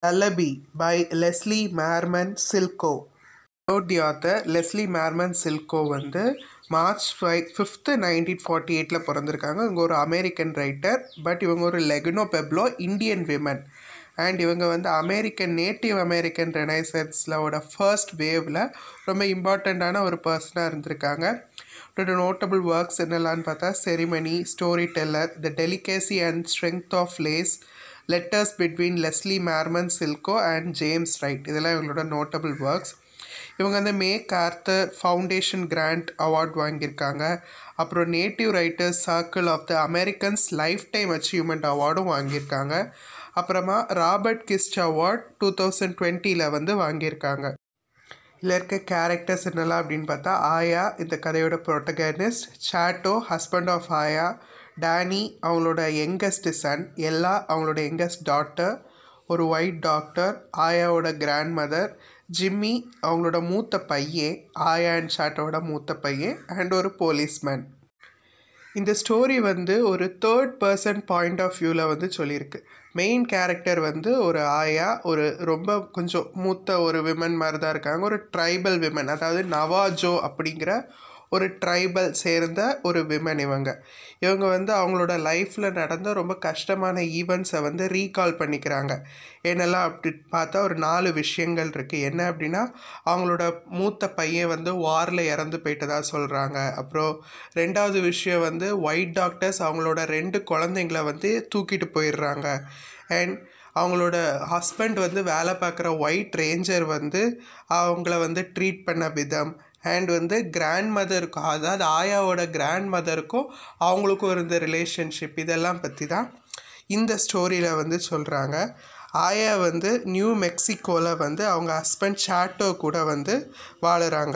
Lullaby by Leslie Merman Silko wrote the author Leslie Marmon Silko வந்து March ஃபை fifth nineteen forty எயிட்டில் பிறந்திருக்காங்க இவங்க ஒரு அமெரிக்கன் ரைட்டர் பட் இவங்க ஒரு Laguna Pueblo Indian women and இவங்க வந்து அமெரிக்கன் நேட்டிவ் அமெரிக்கன் ரெனைசன்ஸ்லோட ஃபர்ஸ்ட் வேவில் ரொம்ப இம்பார்ட்டண்ட்டான ஒரு பர்சனாக இருந்திருக்காங்க அவரோட நோட்டபிள் ஒர்க்ஸ் என்னெல்லாம்னு பார்த்தா ceremony storyteller the delicacy and strength of lace letters between Leslie Marmon Silko and James Wright இதெல்லாம் இவங்களோட நோட்டபிள் ஒர்க்ஸ் இவங்க வந்து MacArthur foundation grant award வாங்கியிருக்காங்க அப்புறம் native writers circle of the Americans lifetime achievement அவார்டும் வாங்கியிருக்காங்க அப்புறமா Robert Kirsch award two thousand டுவெண்ட்டியில் வந்து வாங்கியிருக்காங்க இதில் இருக்க கேரக்டர்ஸ் என்னெல்லாம் அப்படின்னு பார்த்தா ஆயா இந்த கதையோட protagonist Chato husband of Ayah Danny அவங்களோட யங்கஸ்ட் சன் எல்லா அவங்களோட யங்கஸ்ட் டாட்டர் ஒரு ஒயிட் டாக்டர் ஆயாவோட கிராண்ட் மதர் ஜிம்மி அவங்களோட மூத்த பையன் ஆயா அண்ட் சாட்டோட மூத்த பையன் அண்ட் ஒரு போலீஸ்மேன் இந்த ஸ்டோரி வந்து ஒரு தேர்ட் பர்சன் பாயிண்ட் ஆஃப் வியூவில் வந்து சொல்லியிருக்கு மெயின் கேரக்டர் வந்து ஒரு ஆயா ஒரு ரொம்ப கொஞ்சம் மூத்த ஒரு விமன் மாதிரி தான் இருக்காங்க ஒரு ட்ரைபல் விமன் அதாவது நவாஜோ அப்படிங்கிற ஒரு ட்ரைபல் சேர்ந்த ஒரு விமன் இவங்க இவங்க வந்து அவங்களோட லைஃப்பில் நடந்த ரொம்ப கஷ்டமான ஈவெண்ட்ஸை வந்து ரீகால் பண்ணிக்கிறாங்க என்னெல்லாம் அப்படி பார்த்தா ஒரு நாலு விஷயங்கள் இருக்குது என்ன அப்படின்னா அவங்களோட மூத்த பையன் வந்து வாரில் இறந்து போயிட்டதா சொல்கிறாங்க அப்புறம் ரெண்டாவது விஷயம் வந்து ஒயிட் டாக்டர்ஸ் அவங்களோட ரெண்டு குழந்தைங்கள வந்து தூக்கிட்டு போயிடுறாங்க அண்ட் அவங்களோட ஹஸ்பண்ட் வந்து வேலை பார்க்குற ஒயிட் ரேஞ்சர் வந்து அவங்கள வந்து ட்ரீட் பண்ண விதம் அண்ட் வந்து கிராண்ட் மதருக்கும் அதாவது ஆயாவோட கிராண்ட் மதருக்கும் அவங்களுக்கும் இருந்த ரிலேஷன்ஷிப் இதெல்லாம் பற்றி தான் இந்த ஸ்டோரியில் வந்து சொல்கிறாங்க ஆயா வந்து நியூ மெக்சிகோவில் வந்து அவங்க ஹஸ்பண்ட் சாட்டோ கூட வந்து வாழுறாங்க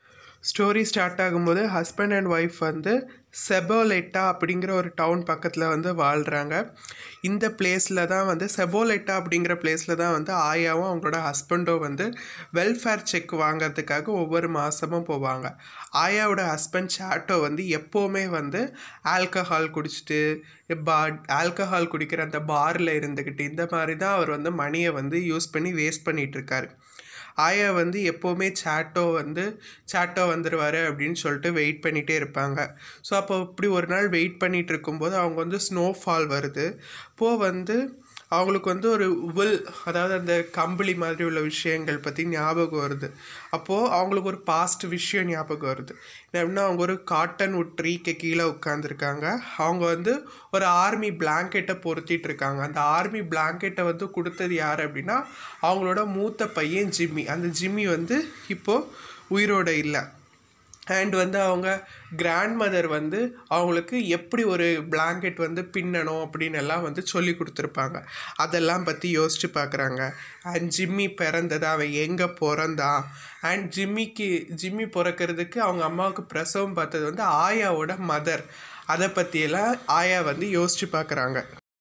ஸ்டோரி ஸ்டார்ட் ஆகும்போது ஹஸ்பண்ட் அண்ட் ஒய்ஃப் வந்து செபோலெட்டா அப்படிங்கிற ஒரு டவுன் பக்கத்தில் வந்து வாழ்கிறாங்க இந்த பிளேஸில் தான் வந்து செபோலெட்டா அப்படிங்கிற பிளேஸில் தான் வந்து ஆயாவும் அவங்களோட ஹஸ்பண்டும் வந்து வெல்ஃபேர் செக் வாங்கிறதுக்காக ஒவ்வொரு மாதமும் போவாங்க ஆயாவோட ஹஸ்பண்ட் சாட்டோ வந்து எப்போவுமே வந்து ஆல்கஹால் குடிச்சிட்டு பா ஆல்கஹால் குடிக்கிற அந்த பாரில் இருந்துக்கிட்டு இந்த மாதிரி தான் அவர் வந்து மணியை வந்து யூஸ் பண்ணி வேஸ்ட் பண்ணிகிட்ருக்காரு ஆயா வந்து எப்போவுமே சாட்டோ வந்து சாட்டோ வந்துடுவார் அப்படின்னு சொல்லிட்டு வெயிட் பண்ணிகிட்டே இருப்பாங்க ஸோ அப்போ இப்படி ஒரு நாள் வெயிட் பண்ணிகிட்டு இருக்கும்போது அவங்க வந்து ஸ்னோஃபால் வருது அப்போது வந்து அவங்களுக்கு வந்து ஒரு வில் அதாவது அந்த கம்பளி மாதிரி உள்ள விஷயங்கள் பற்றி ஞாபகம் வருது அப்போது அவங்களுக்கு ஒரு பாஸ்ட் விஷயம் ஞாபகம் வருது எப்படின்னா அவங்க ஒரு காட்டன் உட் ட்ரீக்கு கீழே உட்காந்துருக்காங்க அவங்க வந்து ஒரு ஆர்மி பிளாங்கெட்டை பொருத்திட்டு இருக்காங்க அந்த ஆர்மி பிளாங்கெட்டை வந்து கொடுத்தது யார் அப்படின்னா அவங்களோட மூத்த பையன் ஜிம்மி அந்த ஜிம்மி வந்து இப்போது உயிரோட இல்லை அண்ட் வந்து அவங்க கிராண்ட் மதர் வந்து அவங்களுக்கு எப்படி ஒரு பிளாங்கெட் வந்து பின்னணும் அப்படின்னு எல்லாம் வந்து சொல்லி கொடுத்துருப்பாங்க அதெல்லாம் பற்றி யோசித்து பார்க்குறாங்க அண்ட் ஜிம்மி பிறந்ததா அவன் எங்கே பிறந்தான் அண்ட் ஜிம்மிக்கு ஜிம்மி பிறக்கிறதுக்கு அவங்க அம்மாவுக்கு பிரசவம் பார்த்தது வந்து ஆயாவோட மதர் அதை பற்றியெல்லாம் ஆயா வந்து யோசித்து பார்க்குறாங்க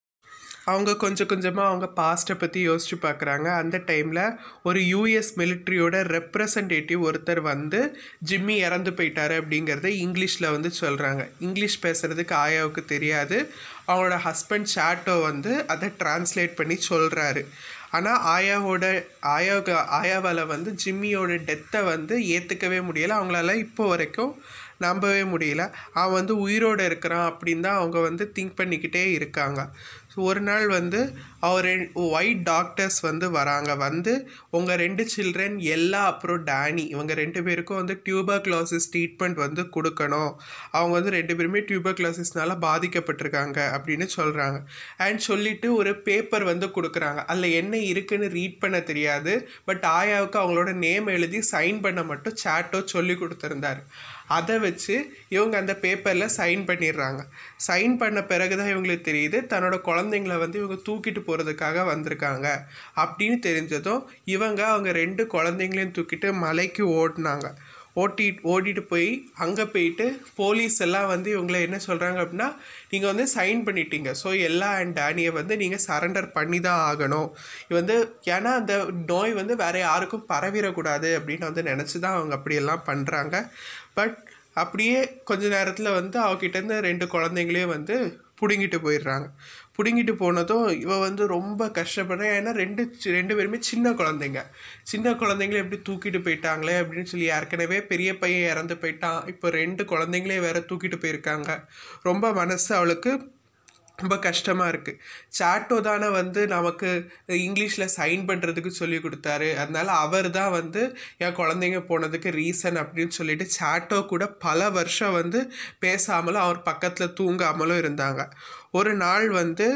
அவங்க கொஞ்சம் கொஞ்சமாக அவங்க பாஸ்ட்டை பற்றி யோசித்து பார்க்குறாங்க அந்த டைமில் ஒரு யூஎஸ் மிலிட்ரியோட ரெப்ரசன்டேட்டிவ் ஒருத்தர் வந்து ஜிம்மி இறந்து போயிட்டாரு அப்படிங்கிறத இங்கிலீஷில் வந்து சொல்கிறாங்க இங்கிலீஷ் பேசுகிறதுக்கு ஆயாவுக்கு தெரியாது அவங்களோட ஹஸ்பண்ட் சாட்டோ வந்து அதை டிரான்ஸ்லேட் பண்ணி சொல்கிறாரு ஆனால் ஆயாவோட ஆயாவுக்கு ஆயாவால் வந்து ஜிம்மியோட டெத்தை வந்து ஏற்றுக்கவே முடியலை அவங்களால இப்போ வரைக்கும் நம்பவே முடியல அவன் வந்து உயிரோடு இருக்கிறான் அப்படின்னு தான் அவங்க வந்து திங்க் பண்ணிக்கிட்டே இருக்காங்க ஸோ ஒரு நாள் வந்து அவர் ஒயிட் டாக்டர்ஸ் வந்து வராங்க வந்து உங்கள் ரெண்டு சில்ட்ரன் எல்லா அப்புறம் டேனி இவங்க ரெண்டு பேருக்கும் வந்து டியூபர் கிளாசிஸ் ட்ரீட்மெண்ட் வந்து கொடுக்கணும் அவங்க வந்து ரெண்டு பேருமே டியூபர் கிளாசிஸ்னால பாதிக்கப்பட்டிருக்காங்க அப்படின்னு சொல்கிறாங்க அண்ட் சொல்லிவிட்டு ஒரு பேப்பர் வந்து கொடுக்குறாங்க அதில் என்ன இருக்குன்னு ரீட் பண்ண தெரியாது பட் ஆயாவுக்கு அவங்களோட நேம் எழுதி சைன் பண்ண மட்டும் சாட்டோ சொல்லி கொடுத்துருந்தாரு அதை வச்சு இவங்க அந்த பேப்பரில் சைன் பண்ணிடுறாங்க சைன் பண்ண பிறகு தான் இவங்களுக்கு தெரியுது தன்னோட குழந்தைங்கள வந்து இவங்க தூக்கிட்டு போகிறதுக்காக வந்திருக்காங்க அப்படின்னு தெரிஞ்சதும் இவங்க அவங்க ரெண்டு குழந்தைங்களையும் தூக்கிட்டு மலைக்கு ஓடினாங்க ஓட்டி ஓடிட்டு போய் அங்கே போயிட்டு போலீஸ் எல்லாம் வந்து இவங்களை என்ன சொல்கிறாங்க அப்படின்னா நீங்கள் வந்து சைன் பண்ணிட்டீங்க ஸோ எல்லா அண்ட் டேனியை வந்து நீங்கள் சரண்டர் பண்ணி தான் ஆகணும் இது வந்து ஏன்னா அந்த நோய் வந்து வேறு யாருக்கும் பரவிடக்கூடாது அப்படின்னு வந்து நினச்சி தான் அவங்க அப்படியெல்லாம் பண்ணுறாங்க பட் அப்படியே கொஞ்ச நேரத்தில் வந்து அவகிட்டேருந்து ரெண்டு குழந்தைங்களையும் வந்து பிடுங்கிட்டு போயிடுறாங்க பிடுங்கிட்டு போனதும் இவ வந்து ரொம்ப கஷ்டப்படுறேன் ஏன்னா ரெண்டு சி- ரெண்டு பேருமே சின்ன குழந்தைங்க சின்ன குழந்தைங்கள எப்படி தூக்கிட்டு போயிட்டாங்களே அப்படின்னு சொல்லி ஏற்கனவே பெரிய பையன் இறந்து போயிட்டான் இப்போ ரெண்டு குழந்தைங்களே வேற தூக்கிட்டு போயிருக்காங்க ரொம்ப மனசு அவளுக்கு ரொம்ப கஷ்டமாக இருக்குது சாட்டோ தானே வந்து நமக்கு இங்கிலீஷில் சைன் பண்ணுறதுக்கு சொல்லி கொடுத்தாரு அதனால அவர் தான் வந்து என் குழந்தைங்க போனதுக்கு ரீசன் அப்படின்னு சொல்லிட்டு சாட்டோ கூட பல வருஷம் வந்து பேசாமலும் அவர் பக்கத்தில் தூங்காமலும் இருந்தாங்க ஒரு நாள் வந்து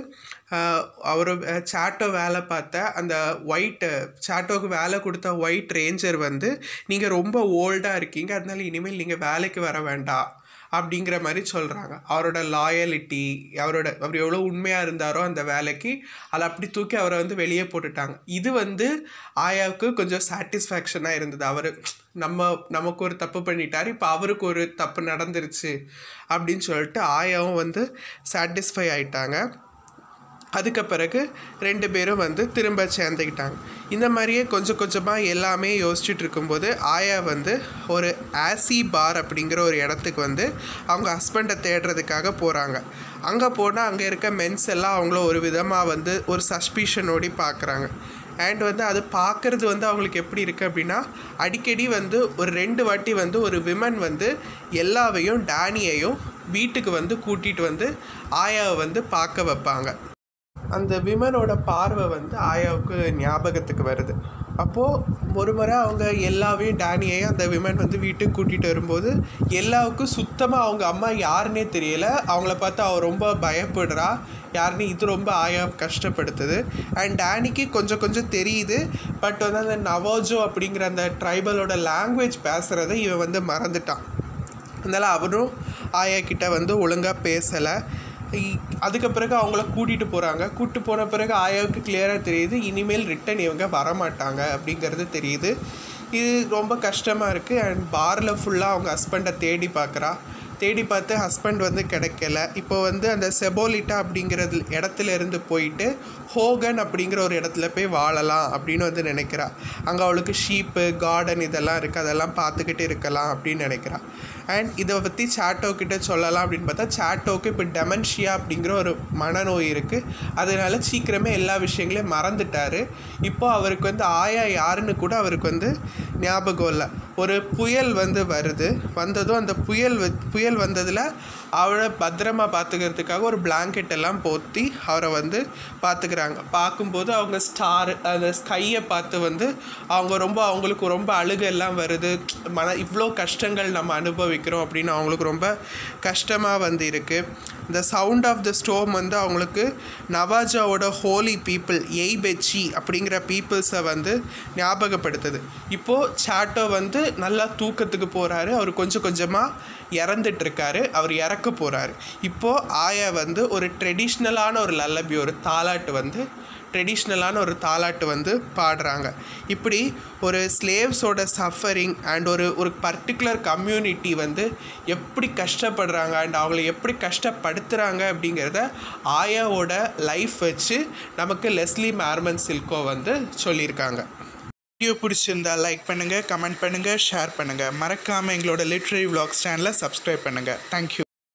அவர் சாட்டோ வேலை பார்த்த அந்த ஒயிட் சாட்டோக்கு வேலை கொடுத்த ஒயிட் ரேஞ்சர் வந்து நீங்கள் ரொம்ப ஓல்டாக இருக்கீங்க அதனால இனிமேல் நீங்கள் வேலைக்கு வர வேண்டாம் அப்படிங்கிற மாதிரி சொல்கிறாங்க அவரோட லாயலிட்டி அவரோட அவர் எவ்வளோ உண்மையாக இருந்தாரோ அந்த வேலைக்கு அதை அப்படி தூக்கி அவரை வந்து வெளியே போட்டுட்டாங்க இது வந்து ஆயாவுக்கு கொஞ்சம் சாட்டிஸ்ஃபேக்ஷனாக இருந்தது அவர் நம்ம நமக்கு ஒரு தப்பு பண்ணிட்டார் இப்போ அவருக்கு ஒரு தப்பு நடந்துருச்சு அப்படின்னு சொல்லிட்டு ஆயாவும் வந்து சாட்டிஸ்ஃபை ஆயிட்டாங்க அதுக்கு பிறகு ரெண்டு பேரும் வந்து திரும்ப சேர்ந்துக்கிட்டாங்க இந்த மாதிரியே கொஞ்சம் கொஞ்சமாக எல்லாமே யோசிச்சுட்டு இருக்கும்போது ஆயா வந்து ஒரு ஆசி பார் அப்படிங்கிற ஒரு இடத்துக்கு வந்து அவங்க ஹஸ்பண்டை தேடுறதுக்காக போகிறாங்க அங்கே போனால் அங்கே இருக்க மென்ஸ் எல்லாம் அவங்கள ஒரு விதமாக வந்து ஒரு சஸ்பிஷனோடி பார்க்குறாங்க அண்ட் வந்து அது பார்க்குறது வந்து அவங்களுக்கு எப்படி இருக்குது அப்படின்னா அடிக்கடி வந்து ஒரு ரெண்டு வாட்டி வந்து ஒரு விமன் வந்து எல்லாவையும் டேனியையும் வீட்டுக்கு வந்து கூட்டிகிட்டு வந்து ஆயாவை வந்து பார்க்க வைப்பாங்க அந்த விமனோட பார்வை வந்து ஆயாவுக்கு ஞாபகத்துக்கு வருது அப்போது ஒரு முறை அவங்க எல்லாவையும் டேனியையும் அந்த விமன் வந்து வீட்டுக்கு கூட்டிகிட்டு வரும்போது எல்லாவுக்கும் சுத்தமாக அவங்க அம்மா யாருன்னே தெரியல அவங்கள பார்த்து அவ ரொம்ப பயப்படுறா யாருன்னு இது ரொம்ப ஆயா கஷ்டப்படுத்துது அண்ட் டேனிக்கு கொஞ்சம் கொஞ்சம் தெரியுது பட் வந்து அந்த நவோஜோ அப்படிங்கிற அந்த ட்ரைபலோட லாங்குவேஜ் பேசுகிறத இவன் வந்து மறந்துட்டான் அதனால் அவரும் ஆயா கிட்ட வந்து ஒழுங்காக பேசலை அதுக்கு பிறகு அவங்கள கூட்டிகிட்டு போகிறாங்க கூட்டிட்டு போன பிறகு ஆயாவுக்கு கிளியராக தெரியுது இனிமேல் ரிட்டன் இவங்க வரமாட்டாங்க அப்படிங்கிறது தெரியுது இது ரொம்ப கஷ்டமாக இருக்குது அண்ட் பாரில் ஃபுல்லாக அவங்க ஹஸ்பண்டை தேடி பார்க்குறா தேடி பார்த்து ஹஸ்பண்ட் வந்து கிடைக்கல இப்போ வந்து அந்த செபோலிட்டா அப்படிங்கிறது இடத்துல இருந்து போயிட்டு ஹோகன் அப்படிங்கிற ஒரு இடத்துல போய் வாழலாம் அப்படின்னு வந்து நினைக்கிறா அங்கே அவளுக்கு ஷீப்பு கார்டன் இதெல்லாம் இருக்குது அதெல்லாம் பார்த்துக்கிட்டு இருக்கலாம் அப்படின்னு நினைக்கிறா அண்ட் இதை பற்றி சாட்டோ கிட்ட சொல்லலாம் அப்படின்னு பார்த்தா சாட்டோக்கு இப்போ டெமன்ஷியா அப்படிங்கிற ஒரு மனநோய் இருக்குது அதனால சீக்கிரமே எல்லா விஷயங்களையும் மறந்துட்டார் இப்போ அவருக்கு வந்து ஆயா யாருன்னு கூட அவருக்கு வந்து ஞாபகம் இல்லை ஒரு புயல் வந்து வருது வந்ததும் அந்த புயல் வ- புயல் வந்ததில் அவரை பத்திரமா பார்த்துக்கிறதுக்காக ஒரு blanket எல்லாம் போத்தி அவரை வந்து பார்த்துக்கிறாங்க பார்க்கும்போது அவங்க ஸ்டார் அந்த ஸ்கையை பார்த்து வந்து அவங்க ரொம்ப அவங்களுக்கு ரொம்ப அழுகை எல்லாம் வருது மன இவ்வளோ கஷ்டங்கள் நம்ம அனுபவிக்கிறோம் அப்படின்னு அவங்களுக்கு ரொம்ப கஷ்டமாக வந்து இருக்குது இந்த சவுண்ட் ஆஃப் த ஸ்டோம் வந்து அவங்களுக்கு நவாஜாவோட ஹோலி பீப்புள் எய்பெச்சி அப்படிங்கிற பீப்புள்ஸை வந்து ஞாபகப்படுத்துது இப்போது சாட்டோ வந்து நல்லா தூக்கத்துக்கு போகிறாரு அவர் கொஞ்சம் கொஞ்சமாக இறந்துட்டு இருக்காரு அவர் இறக்க போகிறாரு இப்போது ஆயா வந்து ஒரு ட்ரெடிஷ்னலான ஒரு லல்லபி ஒரு தாலாட்டு வந்து ட்ரெடிஷ்னலான ஒரு தாலாட்டு வந்து பாடுறாங்க இப்படி ஒரு ஸ்லேவ்ஸோட சஃபரிங் அண்ட் ஒரு ஒரு பர்டிகுலர் கம்யூனிட்டி வந்து எப்படி கஷ்டப்படுறாங்க அண்ட் அவங்கள எப்படி கஷ்டப்படுத்துகிறாங்க அப்படிங்கிறத ஆயாவோட லைஃப் வச்சு நமக்கு லெஸ்லி மேர்மன் சில்கோ வந்து சொல்லியிருக்காங்க வீடியோ பிடிச்சிருந்தா லைக் பண்ணுங்கள் கமெண்ட் பண்ணுங்கள் ஷேர் பண்ணுங்கள் மறக்காமல் எங்களோட லிட்ரரி vlogs சேனலை சப்ஸ்கிரைப் பண்ணுங்கள் தேங்க்யூ